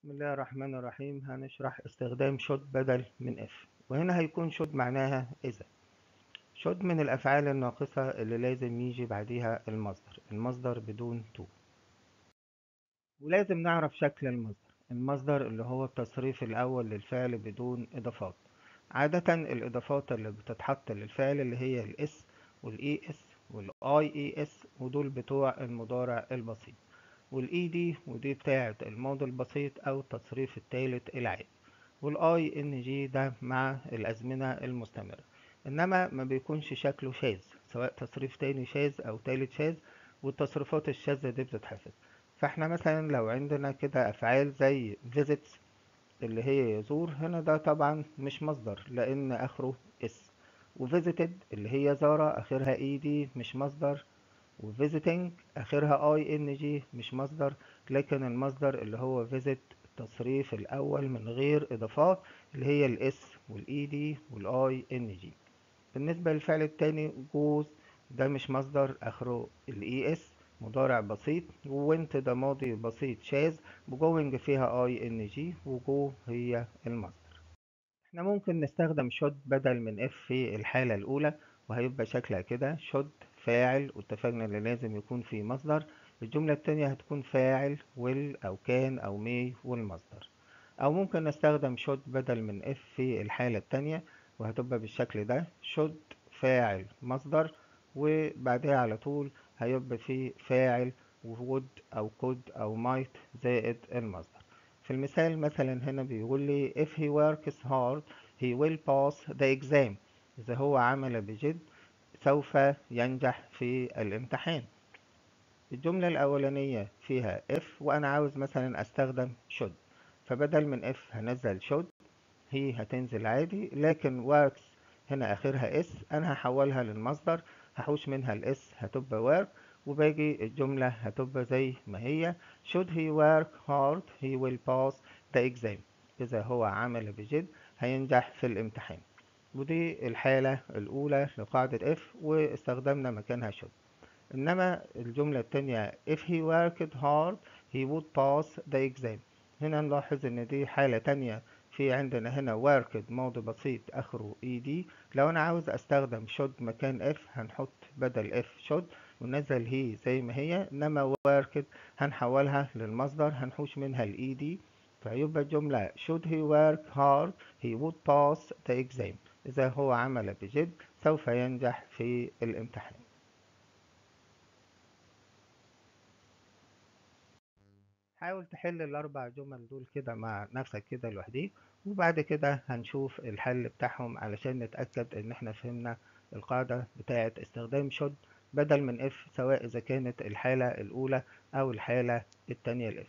بسم الله الرحمن الرحيم هنشرح استخدام should بدل من if وهنا هيكون should معناها إذا should من الأفعال الناقصة اللي لازم يجي بعديها المصدر المصدر بدون to ولازم نعرف شكل المصدر المصدر اللي هو التصريف الأول للفعل بدون إضافات عادة الإضافات اللي بتتحط للفعل اللي هي الاس والاي اس والاي اي اس ودول بتوع المضارع البسيط والاي دي ودي بتاعة الماضي البسيط او التصريف الثالث العادي والاي ان جي ده مع الازمنة المستمرة انما ما بيكونش شكله شاذ سواء تصريف تاني شاذ او تالت شاذ والتصريفات الشاذة دي بتتحفظ فاحنا مثلا لو عندنا كده افعال زي visits اللي هي يزور هنا ده طبعا مش مصدر لان اخره اس وفيزيتد اللي هي زارة اخرها اي دي مش مصدر وفيزيتنج اخرها اي ان جي مش مصدر لكن المصدر اللي هو فيزيت التصريف الاول من غير اضافات اللي هي الاس والاي دي والاي ان جي بالنسبه للفعل التاني جوز ده مش مصدر اخره الاي اس مضارع بسيط وونت ده ماضي بسيط شاذ وجوينج فيها اي ان جي وجو هي المصدر احنا ممكن نستخدم شود بدل من اف في الحاله الاولى وهيبقى شكلها كده شود فاعل واتفقنا ان لازم يكون في مصدر الجملة التانية هتكون فاعل will أو كان أو may والمصدر أو ممكن نستخدم should بدل من if في الحالة التانية وهتبقى بالشكل ده should فاعل مصدر وبعدها على طول هيبقى في فاعل would أو could أو might زائد المصدر في المثال مثلا هنا بيقول لي if he works hard he will pass the exam إذا هو عمل بجد سوف ينجح في الامتحان الجملة الأولانية فيها if وأنا عاوز مثلا أستخدم should فبدل من if هنزل should هي هتنزل عادي لكن works هنا آخرها s أنا هحولها للمصدر هحوش منها الاس هتبقى work وباقي الجملة هتبقى زي ما هي should he work hard he will pass the exam إذا هو عمل بجد هينجح في الامتحان ودي الحالة الأولى لقاعدة if واستخدمنا مكانها should إنما الجملة التانية if he worked hard he would pass the exam هنا نلاحظ إن دي حالة تانية في عندنا هنا worked ماضي بسيط آخره ed لو أنا عاوز أستخدم should مكان if هنحط بدل if should وننزل هي زي ما هي إنما worked هنحولها للمصدر هنحوش منها ال ed فيبقى الجملة should he work hard he would pass the exam إذا هو عمل بجد سوف ينجح في الامتحان حاول تحل الأربع جمل دول كده مع نفسك كده لوحديك وبعد كده هنشوف الحل بتاعهم علشان نتأكد إن احنا فهمنا القاعدة بتاعة استخدام should بدل من if سواء إذا كانت الحالة الأولى أو الحالة التانية الإف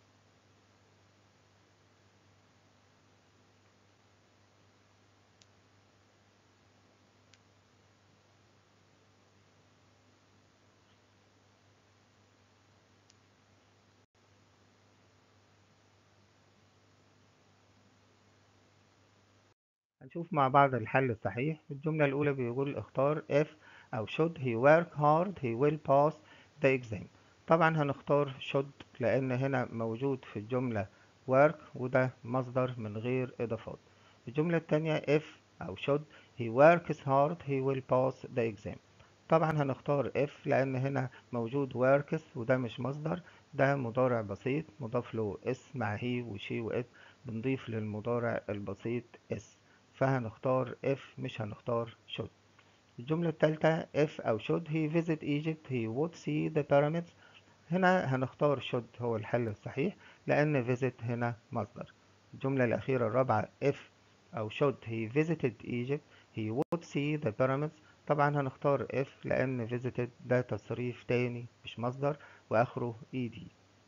هنشوف مع بعض الحل الصحيح الجملة الأولى بيقول اختار if أو should he work hard he will pass the exam طبعا هنختار should لأن هنا موجود في الجملة work وده مصدر من غير إضافات الجملة التانية if أو should he works hard he will pass the exam طبعا هنختار if لأن هنا موجود works وده مش مصدر ده مضارع بسيط مضاف له اس مع هي وشي وات بنضيف للمضارع البسيط اس فهنختار if مش هنختار should الجملة الثالثة if أو should he visit Egypt he would see the pyramids هنا هنختار should هو الحل الصحيح لأن visit هنا مصدر الجملة الأخيرة الرابعة if أو should he visited Egypt he would see the pyramids طبعا هنختار if لأن visited ده تصريف تاني مش مصدر وآخره ed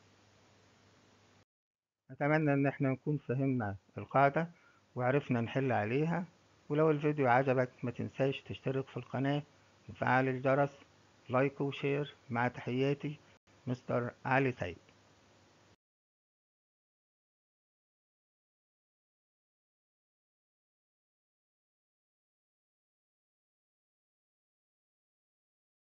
أتمنى إن احنا نكون فهمنا القاعدة وعرفنا نحل عليها ولو الفيديو عجبك ما تنساش تشترك في القناة وفعل الجرس لايك وشير مع تحياتي مستر علي سيد